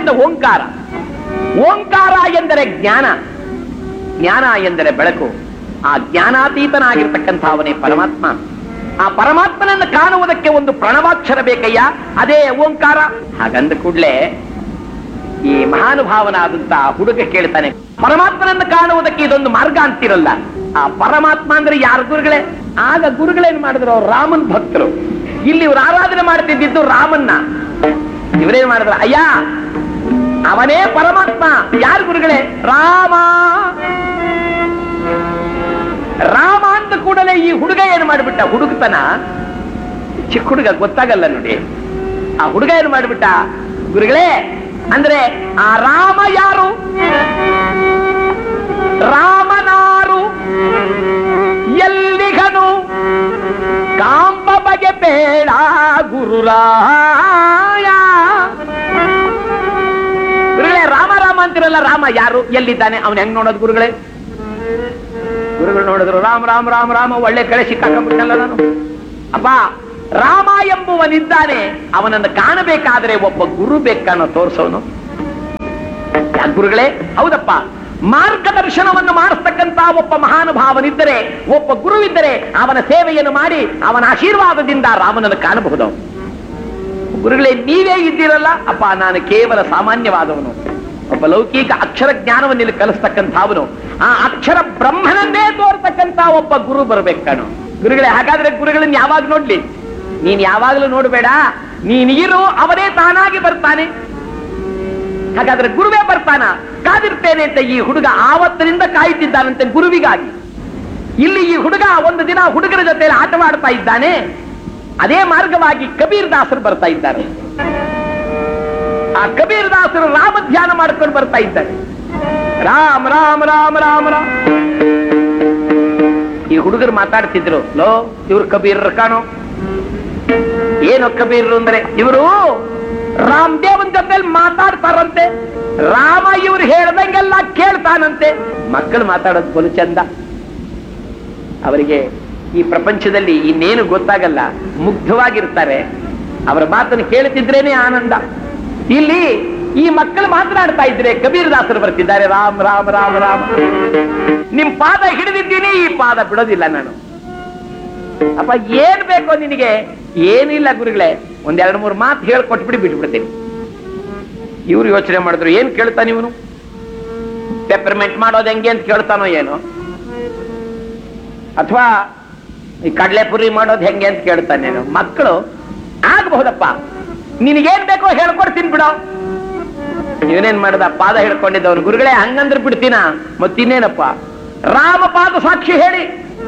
ಆದ್ದರಿಂದ ಓಂಕಾರ ಓಂಕಾರ ಎಂದರೆ ಜ್ಞಾನ ಜ್ಞಾನ ಎಂದರೆ ಬೆಳಕು ಆ ಜ್ಞಾನಾತೀತನಾಗಿರ್ತಕ್ಕಂಥ ಅವನೇ ಪರಮಾತ್ಮ ಆ ಪರಮಾತ್ಮನನ್ನು ಕಾಣುವುದಕ್ಕೆ ಒಂದು ಪ್ರಣವಾಕ್ಷರ ಬೇಕಯ್ಯ ಅದೇ ಓಂಕಾರ ಹಾಗಂದ ಕೂಡಲೇ ಈ ಮಹಾನುಭಾವನಾದಂತಹ ಹುಡುಗ ಕೇಳ್ತಾನೆ ಪರಮಾತ್ಮನನ್ನು ಕಾಣುವುದಕ್ಕೆ ಇದೊಂದು ಮಾರ್ಗ ಅಂತಿರಲ್ಲ ಆ ಪರಮಾತ್ಮ ಅಂದ್ರೆ ಯಾರು ಗುರುಗಳೇ ಆಗ ಗುರುಗಳೇನ್ ಮಾಡಿದ್ರು ಅವ್ರು ರಾಮನ್ ಭಕ್ತರು ಇಲ್ಲಿ ಇವ್ರು ಆರಾಧನೆ ಮಾಡ್ತಿದ್ದಿದ್ದು ರಾಮನ್ನ ಇವರೇನ್ ಮಾಡಿದ್ರು ಅಯ್ಯ ಅವನೇ ಪರಮಾತ್ಮ ಯಾರು ಗುರುಗಳೇ ರಾಮ ರಾಮ ಅಂದ ಕೂಡಲೇ ಈ ಹುಡುಗ ಏನು ಮಾಡಿಬಿಟ್ಟ ಹುಡುಗತನ ಚಿಕ್ಕ ಹುಡುಗ ಗೊತ್ತಾಗಲ್ಲ ನೋಡಿ ಆ ಹುಡುಗ ಏನು ಮಾಡಿಬಿಟ್ಟ ಗುರುಗಳೇ ಅಂದ್ರೆ ಆ ರಾಮ ಯಾರು ರಾಮನಾರು ಎಲ್ಲಿಗನು ಕಾಂಬ ಬಗೆ ಬೇಡ ಗುರುರಾಯ ಗುರುಗಳೇ ರಾಮ ರಾಮ ಅಂತಿರಲ್ಲ ರಾಮ ಯಾರು ಎಲ್ಲಿದ್ದಾನೆ ಅವನು ಹೆಂಗ್ ನೋಡೋದು ಗುರುಗಳೇ ಗುರುಗಳು ನೋಡಿದ್ರು ರಾಮ ರಾಮ ರಾಮ ರಾಮ ಒಳ್ಳೆ ಕಡೆ ಸಿಕ್ಕಾಕೊಂಡ್ಬಿಟ್ಟಲ್ಲ ನಾನು ಅಪ್ಪ ರಾಮ ಎಂಬುವನಿದ್ದಾನೆ ಅವನನ್ನು ಕಾಣಬೇಕಾದ್ರೆ ಒಬ್ಬ ಗುರು ಬೇಕನ್ನೋ ತೋರಿಸೋನು ಯಾಕ್ ಗುರುಗಳೇ ಹೌದಪ್ಪ ಮಾರ್ಗದರ್ಶನವನ್ನು ಮಾಡಿಸ್ತಕ್ಕಂತ ಒಬ್ಬ ಮಹಾನುಭಾವನಿದ್ದರೆ ಒಬ್ಬ ಗುರುವಿದ್ದರೆ ಅವನ ಸೇವೆಯನ್ನು ಮಾಡಿ ಅವನ ಆಶೀರ್ವಾದದಿಂದ ರಾಮನನ್ನು ಕಾಣಬಹುದು ಗುರುಗಳೇ ನೀವೇ ಇದ್ದೀರಲ್ಲ ಅಪ್ಪ ನಾನು ಕೇವಲ ಸಾಮಾನ್ಯವಾದವನು ಒಬ್ಬ ಲೌಕಿಕ ಅಕ್ಷರ ಜ್ಞಾನವನ್ನು ಇಲ್ಲಿ ಕಲಿಸ್ತಕ್ಕಂಥವನು ಆ ಅಕ್ಷರ ಬ್ರಹ್ಮನನ್ನೇ ತೋರ್ತಕ್ಕಂಥ ಒಬ್ಬ ಗುರು ಬರ್ಬೇಕು ಕಣು ಗುರುಗಳೇ ಹಾಗಾದ್ರೆ ಗುರುಗಳನ್ನ ಯಾವಾಗ ನೋಡ್ಲಿ ನೀನ್ ಯಾವಾಗಲೂ ನೋಡಬೇಡ ನೀನಿರು ಅವನೇ ತಾನಾಗಿ ಬರ್ತಾನೆ ಹಾಗಾದ್ರೆ ಗುರುವೇ ಬರ್ತಾನ ಕಾದಿರ್ತೇನೆ ಅಂತ ಈ ಹುಡುಗ ಆವತ್ತಿನಿಂದ ಕಾಯುತ್ತಿದ್ದಾನಂತೆ ಗುರುವಿಗಾಗಿ ಇಲ್ಲಿ ಈ ಹುಡುಗ ಒಂದು ದಿನ ಹುಡುಗರ ಜೊತೆ ಆಟವಾಡ್ತಾ ಇದ್ದಾನೆ ಅದೇ ಮಾರ್ಗವಾಗಿ ಕಬೀರ್ ದಾಸರು ಬರ್ತಾ ಇದ್ದಾರೆ ಆ ಕಬೀರ್ ದಾಸರು ರಾಮ ಧ್ಯಾನ ಮಾಡ್ಕೊಂಡು ಬರ್ತಾ ಇದ್ದಾರೆ ರಾಮ ರಾಮ ರಾಮ ರಾಮ ರಾಮ ಈ ಹುಡುಗರು ಮಾತಾಡ್ತಿದ್ರು ಲೋ ಇವ್ರು ಕಬೀರ್ ಕಾಣೋ ಏನು ಕಬೀರ್ರು ಅಂದ್ರೆ ಇವರು ರಾಮದೇವನ್ ಜೊತೆ ಮಾತಾಡ್ತಾರಂತೆ ರಾಮ ಇವ್ರು ಹೇಳ್ದಂಗೆಲ್ಲ ಕೇಳ್ತಾನಂತೆ ಮಕ್ಕಳು ಮಾತಾಡೋದು ಬಲು ಚಂದ ಅವರಿಗೆ ಈ ಪ್ರಪಂಚದಲ್ಲಿ ಇನ್ನೇನು ಗೊತ್ತಾಗಲ್ಲ ಮುಗ್ಧವಾಗಿರ್ತಾರೆ ಅವರ ಮಾತನ್ನು ಕೇಳುತ್ತಿದ್ರೇನೆ ಆನಂದ ಇಲ್ಲಿ ಈ ಮಕ್ಕಳು ಮಾತನಾಡ್ತಾ ಇದ್ರೆ ಕಬೀರ್ ದಾಸರು ಬರ್ತಿದ್ದಾರೆ ರಾಮ್ ರಾಮ್ ರಾಮ್ ರಾಮ್ ನಿಮ್ ಪಾದ ಹಿಡಿದಿದ್ದೀನಿ ಈ ಪಾದ ಬಿಡೋದಿಲ್ಲ ನಾನು ಅಪ್ಪ ಏನ್ ಬೇಕೋ ನಿನಗೆ ಏನಿಲ್ಲ ಗುರುಗಳೇ ಒಂದೆರಡು ಮೂರು ಮಾತು ಹೇಳ್ಕೊಟ್ಬಿಡಿ ಬಿಟ್ಬಿಡ್ತೀನಿ ಇವ್ರು ಯೋಚನೆ ಮಾಡಿದ್ರು ಏನ್ ಕೇಳ್ತಾನೆ ಇವನು ಪೆಪರ್ಮೆಂಟ್ ಮಾಡೋದು ಹೆಂಗೆ ಅಂತ ಕೇಳ್ತಾನೋ ಏನೋ ಅಥವಾ ಈ ಕಡಲೆಪುರಿ ಮಾಡೋದು ಹೆಂಗೆ ಅಂತ ಕೇಳ್ತಾನೇನೋ ಮಕ್ಕಳು ಆಗಬಹುದಪ್ಪ ನಿನಗೇನ್ ಬೇಕೋ ಹೇಳ್ಕೊಡ್ತೀನಿ ಬಿಡೋ ಇವನೇನ್ ಮಾಡ್ದ ಪಾದ ಹಿಡ್ಕೊಂಡಿದ್ದವನು ಗುರುಗಳೇ ಹಂಗಂದ್ರೆ ಬಿಡ್ತೀನ ಮತ್ತಿನ್ನೇನಪ್ಪ ರಾಮ ಪಾದ ಸಾಕ್ಷಿ ಹೇಳಿ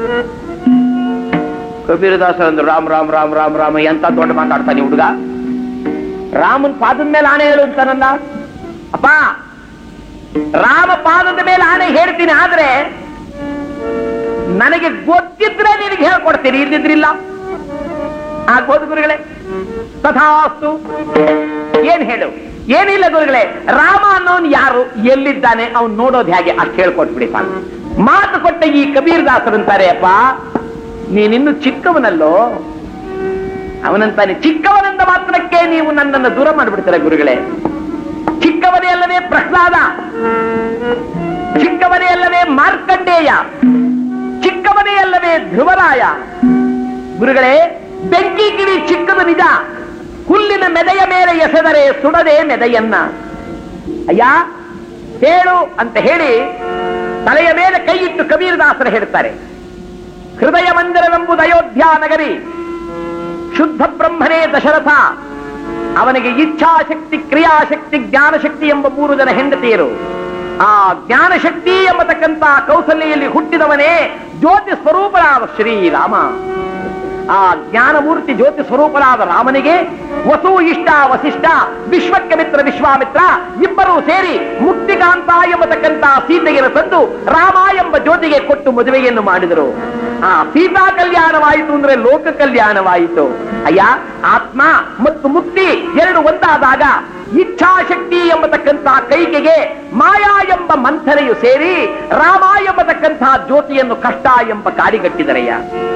ಕಬೀರದಾಸ ಅಂದ್ರು ರಾಮ್ ರಾಮ್ ರಾಮ್ ರಾಮ್ ರಾಮ ಎಂತ ದೊಡ್ಡ ಮಾತಾಡ್ತಾನೆ ಹುಡುಗ ರಾಮನ್ ಪಾದದ ಮೇಲೆ ಆಣೆ ಹೇಳು ಅಂತಾನಲ್ಲ ಅಪ್ಪ ರಾಮ ಪಾದದ ಮೇಲೆ ಆಣೆ ಹೇಳ್ತೀನಿ ಆದ್ರೆ ನನಗೆ ಗೊತ್ತಿದ್ರೆ ನಿನಗೆ ಹೇಳ್ಕೊಡ್ತೀನಿ ಇಲ್ದಿದ್ರಿಲ್ಲ ಆಗ್ಬೋದು ಗುರುಗಳೇ ತಥಾಸ್ತು ಏನ್ ಹೇಳು ಏನಿಲ್ಲ ಗುರುಗಳೇ ರಾಮ ಅನ್ನೋನ್ ಯಾರು ಎಲ್ಲಿದ್ದಾನೆ ಅವ್ನು ನೋಡೋದು ಹೇಗೆ ಅಷ್ಟು ಹೇಳ್ಕೊಟ್ಬಿಡಿ ಸಾಕು ಮಾತು ಕೊಟ್ಟ ಈ ಕಬೀರ್ ದಾಸರು ಅಂತಾರೆ ಅಪ್ಪ ನೀನಿನ್ನು ಚಿಕ್ಕವನಲ್ಲೋ ಅವನಂತಾನೆ ಚಿಕ್ಕವನೆಂದ ಮಾತ್ರಕ್ಕೆ ನೀವು ನನ್ನನ್ನು ದೂರ ಮಾಡಿಬಿಡ್ತಾರೆ ಗುರುಗಳೇ ಚಿಕ್ಕವನೇ ಅಲ್ಲವೇ ಪ್ರಹ್ಲಾದ ಚಿಕ್ಕವನೇ ಅಲ್ಲವೇ ಮಾರ್ಕಂಡೇಯ ಚಿಕ್ಕವನೇ ಅಲ್ಲವೇ ಧ್ರುವರಾಯ ಗುರುಗಳೇ ಬೆಂಕಿ ಗಿಡಿ ಚಿಕ್ಕದು ನಿಜ ಹುಲ್ಲಿನ ಮೆದೆಯ ಮೇಲೆ ಎಸೆದರೆ ಸುಡದೆ ಮೆದೆಯನ್ನ ಅಯ್ಯ ಹೇಳು ಅಂತ ಹೇಳಿ ತಲೆಯ ಮೇಲೆ ಕೈ ಇಟ್ಟು ಕಬೀರದಾಸರು ಹೇಳ್ತಾರೆ ಹೃದಯ ಮಂದಿರವೆಂಬುದು ಅಯೋಧ್ಯ ನಗರಿ ಶುದ್ಧ ಬ್ರಹ್ಮನೇ ದಶರಥ ಅವನಿಗೆ ಇಚ್ಛಾಶಕ್ತಿ ಕ್ರಿಯಾಶಕ್ತಿ ಜ್ಞಾನಶಕ್ತಿ ಎಂಬ ಮೂರು ಜನ ಹೆಂಡತಿಯರು ಆ ಜ್ಞಾನಶಕ್ತಿ ಎಂಬತಕ್ಕಂತ ಕೌಸಲ್ಯಲ್ಲಿ ಹುಟ್ಟಿದವನೇ ಜ್ಯೋತಿ ಸ್ವರೂಪರಾದ ಶ್ರೀರಾಮ ಆ ಜ್ಞಾನಮೂರ್ತಿ ಜ್ಯೋತಿ ಸ್ವರೂಪರಾದ ರಾಮನಿಗೆ ವಸು ಇಷ್ಟ ವಸಿಷ್ಠ ವಿಶ್ವಕ್ಕೆ ಮಿತ್ರ ವಿಶ್ವಾಮಿತ್ರ ಇಬ್ಬರೂ ಸೇರಿ ಮುಕ್ತಿಕಾಂತ ಎಂಬತಕ್ಕಂತ ಸೀತೆಯನ್ನು ತಂದು ರಾಮ ಎಂಬ ಜ್ಯೋತಿಗೆ ಕೊಟ್ಟು ಮದುವೆಯನ್ನು ಮಾಡಿದರು ಆ ಸೀತಾ ಕಲ್ಯಾಣವಾಯಿತು ಅಂದ್ರೆ ಲೋಕ ಕಲ್ಯಾಣವಾಯಿತು ಅಯ್ಯ ಆತ್ಮ ಮತ್ತು ಮುಕ್ತಿ ಎರಡು ಒಂದಾದಾಗ ಇಚ್ಛಾಶಕ್ತಿ ಎಂಬತಕ್ಕಂಥ ಕೈಕೆಗೆ ಮಾಯಾ ಎಂಬ ಮಂಥನೆಯು ಸೇರಿ ರಾಮ ಎಂಬತಕ್ಕಂಥ ಜ್ಯೋತಿಯನ್ನು ಕಷ್ಟ ಎಂಬ ಕಾಡಿಗಟ್ಟಿದರಯ್ಯ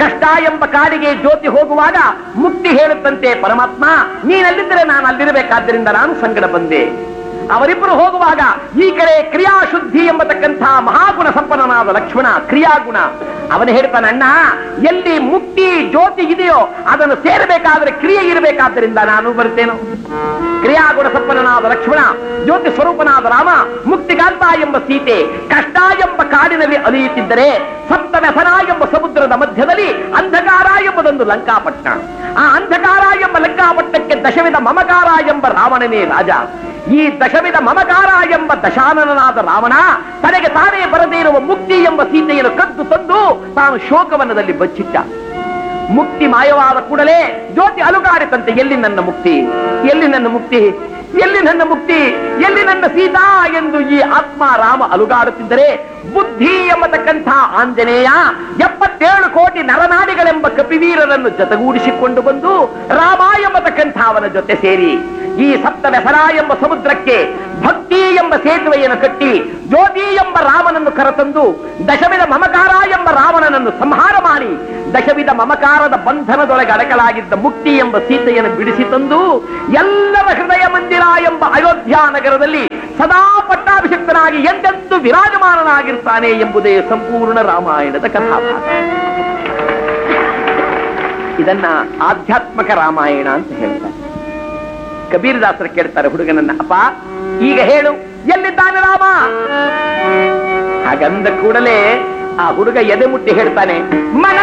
ಕಷ್ಟ ಎಂಬ ಕಾಡಿಗೆ ಜ್ಯೋತಿ ಹೋಗುವಾಗ ಮುಕ್ತಿ ಹೇಳುತ್ತಂತೆ ಪರಮಾತ್ಮ ನೀನಲ್ಲಿದ್ದರೆ ನಾನು ಅಲ್ಲಿರಬೇಕಾದ್ದರಿಂದ ನಾನು ಸಂಗಡ ಬಂದೆ ಅವರಿಬ್ಬರು ಹೋಗುವಾಗ ಈ ಕಡೆ ಕ್ರಿಯಾಶುದ್ಧಿ ಎಂಬತಕ್ಕಂಥ ಮಹಾಗುಣ ಸಂಪನ್ನನಾದ ಲಕ್ಷ್ಮಣ ಕ್ರಿಯಾಗುಣ ಅವನು ಹೇಳ್ತಾನೆ ಅಣ್ಣ ಎಲ್ಲಿ ಮುಕ್ತಿ ಜ್ಯೋತಿ ಇದೆಯೋ ಅದನ್ನು ಸೇರಬೇಕಾದ್ರೆ ಕ್ರಿಯೆ ಇರಬೇಕಾದ್ದರಿಂದ ನಾನು ಬರ್ತೇನು ಕ್ರಿಯಾಗುಣ ಸಂಪನ್ನನಾದ ಲಕ್ಷ್ಮಣ ಜ್ಯೋತಿ ಸ್ವರೂಪನಾದ ರಾಮ ಮುಕ್ತಿಗಾಂತ ಎಂಬ ಸೀತೆ ಕಷ್ಟ ಎಂಬ ಕಾಡಿನಲ್ಲಿ ಅಲಿಯುತ್ತಿದ್ದರೆ ಸಪ್ತ ವ್ಯಸನ ಎಂಬ ಸಮುದ್ರದ ಮಧ್ಯದಲ್ಲಿ ಅಂಧಕಾರ ಎಂಬುದೊಂದು ಲಂಕಾಪಟ್ಟಣ ಆ ಅಂಧಕಾರ ಎಂಬ ಲಂಕಾಪಟ್ಟಣಕ್ಕೆ ದಶವಿಧ ಮಮಕಾರ ಎಂಬ ರಾವಣನೇ ರಾಜ ಈ ದಶವಿಧ ಮಮಕಾರ ಎಂಬ ದಶಾನನಾದ ರಾವಣ ತನಗೆ ತಾನೇ ಬರದೇ ಇರುವ ಮುಕ್ತಿ ಎಂಬ ಸೀತೆಯನ್ನು ಕದ್ದು ತಂದು ತಾನು ಶೋಕವನದಲ್ಲಿ ಬಚ್ಚಿಟ್ಟ ಮುಕ್ತಿ ಮಾಯವಾದ ಕೂಡಲೇ ಜ್ಯೋತಿ ಅಲುಗಾಡಿತಂತೆ ಎಲ್ಲಿ ನನ್ನ ಮುಕ್ತಿ ಎಲ್ಲಿ ನನ್ನ ಮುಕ್ತಿ ಎಲ್ಲಿ ನನ್ನ ಮುಕ್ತಿ ಎಲ್ಲಿ ನನ್ನ ಸೀತಾ ಎಂದು ಈ ಆತ್ಮ ರಾಮ ಅಲುಗಾಡುತ್ತಿದ್ದರೆ ಬುದ್ಧಿ ಎಂಬತಕ್ಕಂಥ ಆಂಜನೇಯ ಎಪ್ಪತ್ತೇಳು ಕೋಟಿ ನರನಾಡಿಗಳೆಂಬ ಕಪಿವೀರರನ್ನು ಜೊತೆಗೂಡಿಸಿಕೊಂಡು ಬಂದು ರಾಮ ಎಂಬತಕ್ಕಂಥ ಅವನ ಜೊತೆ ಸೇರಿ ಈ ಸಪ್ತ ವ್ಯಸನ ಎಂಬ ಸಮುದ್ರಕ್ಕೆ ಭಕ್ತಿ ಎಂಬ ಸೇತುವೆಯನ್ನು ಕಟ್ಟಿ ಜ್ಯೋತಿ ಎಂಬ ರಾಮನನ್ನು ಕರೆತಂದು ದಶವಿಧ ಮಮಕಾರ ಎಂಬ ರಾವಣನನ್ನು ಸಂಹಾರ ಮಾಡಿ ದಶವಿಧ ಮಮಕಾರದ ಬಂಧನದೊಳಗೆ ಅಡಕಲಾಗಿದ್ದ ಮುಕ್ತಿ ಎಂಬ ಸೀತೆಯನ್ನು ಬಿಡಿಸಿ ತಂದು ಎಲ್ಲರ ಹೃದಯ ಮಂದಿರ ಎಂಬ ಅಯೋಧ್ಯ ನಗರದಲ್ಲಿ ಸದಾ ಪಟ್ಟಾಭಿಷಕ್ತನಾಗಿ ಎಂದೆಂದು ವಿರಾಜಮಾನನಾಗಿರ್ತಾನೆ ಎಂಬುದೇ ಸಂಪೂರ್ಣ ರಾಮಾಯಣದ ಕಥಾಭಾಗ ಇದನ್ನ ಆಧ್ಯಾತ್ಮಕ ರಾಮಾಯಣ ಅಂತ ಹೇಳ್ತಾರೆ ಕಬೀರದಾಸರು ಕೇಳ್ತಾರೆ ಹುಡುಗನನ್ನ ಅಪ್ಪ ಈಗ ಹೇಳು ಎಲ್ಲಿದ್ದಾನೆ ರಾಮ ಹಾಗಂದ ಕೂಡಲೇ ಆ ಹುಡುಗ ಎದೆ ಮುಟ್ಟಿ ಹೇಳ್ತಾನೆ ಮನ